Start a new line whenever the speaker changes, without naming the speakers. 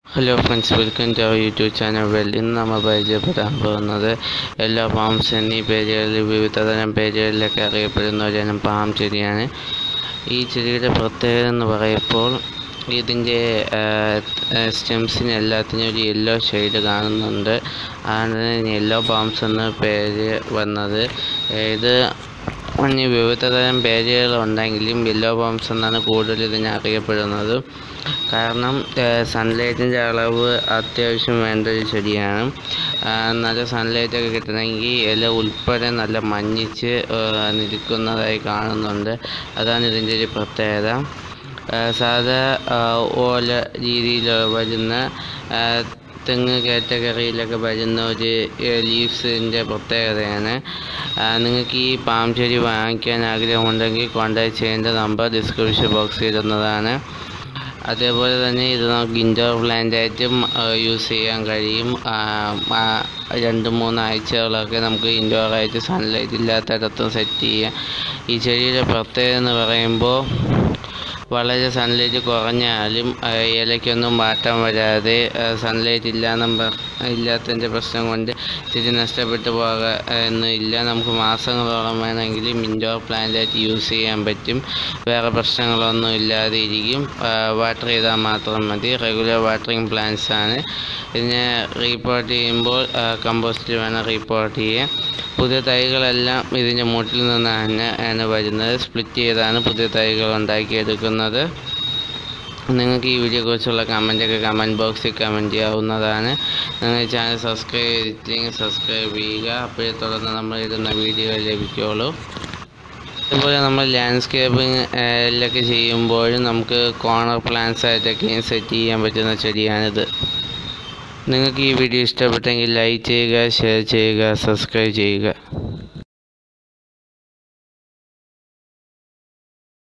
hello friends welcome to our YouTube channel well ഇന്ന് നമ്മൾ പരിചയപ്പെടാൻ പോകുന്നത് യെല്ലോ പാംസ് എന്നീ പേരുകളിൽ വിവിധതരം പേരുകളിലൊക്കെ അറിയപ്പെടുന്ന ഒരു ഇനം പാം ചെടിയാണ് ഈ ചെടിയുടെ പ്രത്യേകത എന്ന് പറയുമ്പോൾ ഇതിൻ്റെ സ്റ്റെംസിന് എല്ലാത്തിനും ഒരു യെല്ലോ ഷെയ്ഡ് കാണുന്നുണ്ട് ആണ് യെല്ലോ പാംസ് എന്ന പേര് വന്നത് ഇത് ഇനി വിവിധതരം പേരുകളുണ്ടെങ്കിലും യെല്ലോ പാംസ് എന്നാണ് കൂടുതൽ ഇതിനെ അറിയപ്പെടുന്നത് കാരണം സൺലൈറ്റിൻ്റെ അളവ് അത്യാവശ്യം വേണ്ട ഒരു ചെടിയാണ് നല്ല സൺലൈറ്റ് ഒക്കെ കിട്ടണമെങ്കിൽ ഇല ഉൾപ്പെടെ നല്ല മഞ്ഞിച്ച് നിൽക്കുന്നതായി കാണുന്നുണ്ട് അതാണ് ഇതിൻ്റെ ഒരു പ്രത്യേകത സാധാ ഓല രീതിയിൽ വരുന്ന തെങ്ങ് കാറ്റഗറിയിലൊക്കെ വരുന്ന ഒരു ലീവ്സിൻ്റെ പ്രത്യേകതയാണ് നിങ്ങൾക്ക് ഈ പാം ചെടി വാങ്ങിക്കാൻ ആഗ്രഹമുണ്ടെങ്കിൽ കോൺടാക്ട് ചെയ്യേണ്ട നമ്പർ ഡിസ്ക്രിപ്ഷൻ ബോക്സിൽ ഇടുന്നതാണ് അതേപോലെ തന്നെ ഇത് നമുക്ക് ഇൻഡോർ പ്ലാന്റായിട്ടും യൂസ് ചെയ്യാൻ കഴിയും രണ്ട് മൂന്ന് ആഴ്ചകളൊക്കെ നമുക്ക് ഇൻഡോറായിട്ട് സൺലൈറ്റ് ഇല്ലാത്തടത്തും സെറ്റ് ചെയ്യാം ഈ ചെടിയുടെ പ്രത്യേകത എന്ന് പറയുമ്പോൾ വളരെ സൺലൈറ്റ് കുറഞ്ഞാലും ഇലയ്ക്കൊന്നും മാറ്റം വരാതെ സൺലൈറ്റ് ഇല്ലാന്നും ഇല്ലാത്തതിൻ്റെ പ്രശ്നം കൊണ്ട് ചെടി നഷ്ടപ്പെട്ടു പോകാൻ ഒന്നും ഇല്ല നമുക്ക് മാസങ്ങളോളം വേണമെങ്കിലും ഇൻഡോർ പ്ലാന്റായിട്ട് യൂസ് ചെയ്യാൻ പറ്റും വേറെ പ്രശ്നങ്ങളൊന്നും ഇല്ലാതെ ഇരിക്കും വാട്ടർ ചെയ്താൽ മാത്രം മതി റെഗുലർ വാട്ടറിങ് പ്ലാന്റ്സ് ആണ് ഇതിനെ റീപ്പോർട്ട് ചെയ്യുമ്പോൾ കമ്പോസ്റ്റിൽ വേണം റിപ്പോർട്ട് ചെയ്യാൻ പുതിയ തൈകളെല്ലാം ഇതിൻ്റെ മൂട്ടിൽ നിന്നാണ് ആണ് വരുന്നത് സ്പ്ലിറ്റ് ചെയ്താണ് പുതിയ തൈകൾ ഉണ്ടാക്കിയെടുക്കുന്നത് നിങ്ങൾക്ക് ഈ വീഡിയോയെക്കുറിച്ചുള്ള കമൻറ്റൊക്കെ കമൻറ്റ് ബോക്സിൽ കമൻറ്റ് ചെയ്യാവുന്നതാണ് നിങ്ങൾ ചാനൽ സബ്സ്ക്രൈബ് ചെയ്തില്ലെങ്കിൽ സബ്സ്ക്രൈബ് ചെയ്യുക അപ്പോഴേ തുടർന്ന് നമ്മൾ ഇടുന്ന വീഡിയോ ലഭിക്കുകയുള്ളൂ അതുപോലെ നമ്മൾ ലാൻഡ്സ്കേപ്പിംഗ് എല്ലൊക്കെ ചെയ്യുമ്പോഴും നമുക്ക് കോർണർ പ്ലാന്റ്സ് ആയിട്ടൊക്കെ സെറ്റ് ചെയ്യാൻ പറ്റുന്ന ചെടിയാണിത് നിങ്ങൾക്ക് ഈ വീഡിയോ ഇഷ്ടപ്പെട്ടെങ്കിൽ ലൈക്ക് ചെയ്യുക ഷെയർ ചെയ്യുക സബ്സ്ക്രൈബ് ചെയ്യുക